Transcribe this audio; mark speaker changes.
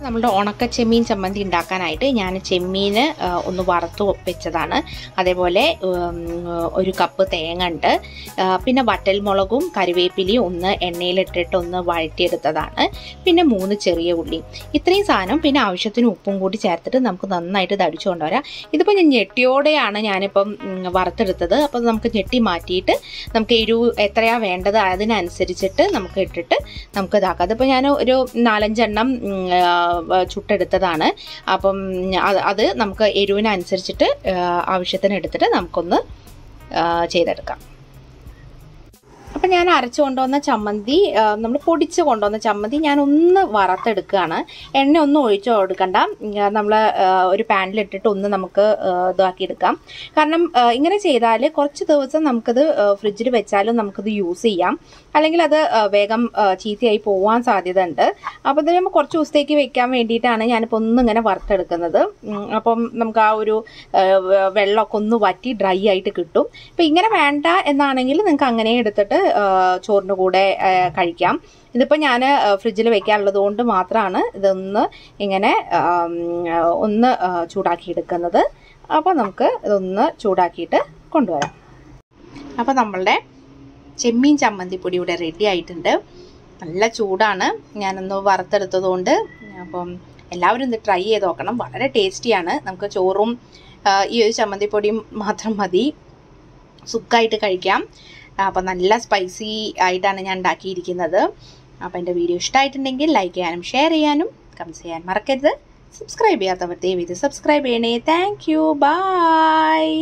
Speaker 1: നമ്മുടെ ഉണക്ക ചെമ്മീൻ ചമ്മന്തി ഉണ്ടാക്കാനായിട്ട് ഞാൻ ചെമ്മീൻ ആ, ഒന്ന് വറുത്ത് വെച്ചതാണ് അതേപോലെ ഉം, ഒരു കപ്പ് തേങ്ങ ഉണ്ട് ആ, പിന്നെ വട്ടൽമുളകും കറിവേപ്പിലയും ഒന്ന് എണ്ണയിലിട്ടിട്ട് ഒന്ന് വഴറ്റിയെടുത്തതാണ് പിന്നെ മൂന്ന് ചെറിയ ഉള്ളി ഇത്രയും സാധനം പിന്നെ ആവശ്യത്തിന് ഉപ്പും കൂടി ചേർത്തിട്ട് നമുക്ക് നന്നായിട്ട് ഇത് അടിച്ചു കൊണ്ടുവരാം ഇതിപ്പോൾ ഞാൻ ഞെട്ടിയോടെയാണ് ഞാനിപ്പം ഉം, വറുത്തെടുത്തത് അപ്പോൾ നമുക്ക് ഞെട്ടി മാറ്റിയിട്ട് നമുക്ക് എരിവ് എത്രയാ വേണ്ടത് അതിനനുസരിച്ചിട്ട് നമുക്ക് ഇട്ടിട്ട് നമുക്ക് ഇതാക്കാം അതിപ്പോൾ ഞാൻ ഒരു നാലഞ്ചെണ്ണം ഉം, ആ, ചുട്ടെടുത്തതാണ് അപ്പം അത് അത് നമുക്ക് എരിവിനനുസരിച്ചിട്ട് ആ, ആവശ്യത്തിന് എടുത്തിട്ട് നമുക്കൊന്ന് ആ, ചെയ്തെടുക്കാം അപ്പം ഞാൻ അരച്ചു കൊണ്ടുവന്ന ചമ്മന്തി നമ്മൾ പൊടിച്ച് കൊണ്ടുവന്ന ചമ്മന്തി ഞാൻ ഒന്ന് വറുത്തെടുക്കുകയാണ് എണ്ണ ഒന്നും ഒഴിച്ചു കൊടുക്കണ്ട നമ്മൾ ഒരു പാനിലിട്ടിട്ട് ഒന്ന് നമുക്ക് ആ, ഇതാക്കി എടുക്കാം കാരണം ആ, ഇങ്ങനെ ചെയ്താൽ കുറച്ച് ദിവസം നമുക്കത് ഫ്രിഡ്ജിൽ വെച്ചാലും നമുക്കത് യൂസ് ചെയ്യാം അല്ലെങ്കിൽ അത് ആ, വേഗം ആ, ചീത്തയായി പോവാൻ സാധ്യത ഉണ്ട് അപ്പോൾ ഇത് നമ്മൾ കുറച്ച് ദിവസത്തേക്ക് വെക്കാൻ വേണ്ടിയിട്ടാണ് ഞാനിപ്പോൾ ഒന്ന് ഇങ്ങനെ വറുത്തെടുക്കുന്നത് ഉം, അപ്പം നമുക്ക് ആ ഒരു ആ, വെ- വെള്ളമൊക്കെ ഒന്ന് വറ്റി ഡ്രൈ ആയിട്ട് കിട്ടും ഇപ്പം ഇങ്ങനെ വേണ്ട എന്നാണെങ്കിൽ നിങ്ങൾക്ക് അങ്ങനെ എടുത്തിട്ട് ആ, ചോറിൻ്റെ കൂടെ ആ, കഴിക്കാം ഇതിപ്പോൾ ഞാൻ ഫ്രിഡ്ജിൽ വെക്കാനുള്ളത് കൊണ്ട് മാത്രമാണ് ഇതൊന്ന് ഇങ്ങനെ ആം, ഒന്ന് ആ, ചൂടാക്കിയെടുക്കുന്നത് അപ്പോൾ നമുക്ക് ഇതൊന്ന് ചൂടാക്കിയിട്ട് കൊണ്ടുവരാം അപ്പോൾ നമ്മളുടെ ചെമ്മീൻ ചമ്മന്തിപ്പൊടി ഇവിടെ റെഡി ആയിട്ടുണ്ട് നല്ല ചൂടാണ് ഞാനൊന്ന് വറുത്തെടുത്തത് കൊണ്ട് അപ്പം എല്ലാവരും ഇത് ട്രൈ ചെയ്ത് നോക്കണം വളരെ ടേസ്റ്റിയാണ് നമുക്ക് ചോറും ആ, ഈ ഒരു ചമ്മന്തിപ്പൊടിയും മാത്രം മതി സുക്കായിട്ട് കഴിക്കാം അപ്പം നല്ല സ്പൈസി ആയിട്ടാണ് ഞാൻ ഉണ്ടാക്കിയിരിക്കുന്നത് അപ്പം എൻ്റെ വീഡിയോ ഇഷ്ടമായിട്ടുണ്ടെങ്കിൽ ലൈക്ക് ചെയ്യാനും ഷെയർ ചെയ്യാനും കമൻസ് ചെയ്യാൻ മറക്കരുത് സബ്സ്ക്രൈബ് ചെയ്യാത്തവർ ദയവ് ഇത് സബ്സ്ക്രൈബ് ചെയ്യണേ താങ്ക് യു ബൈ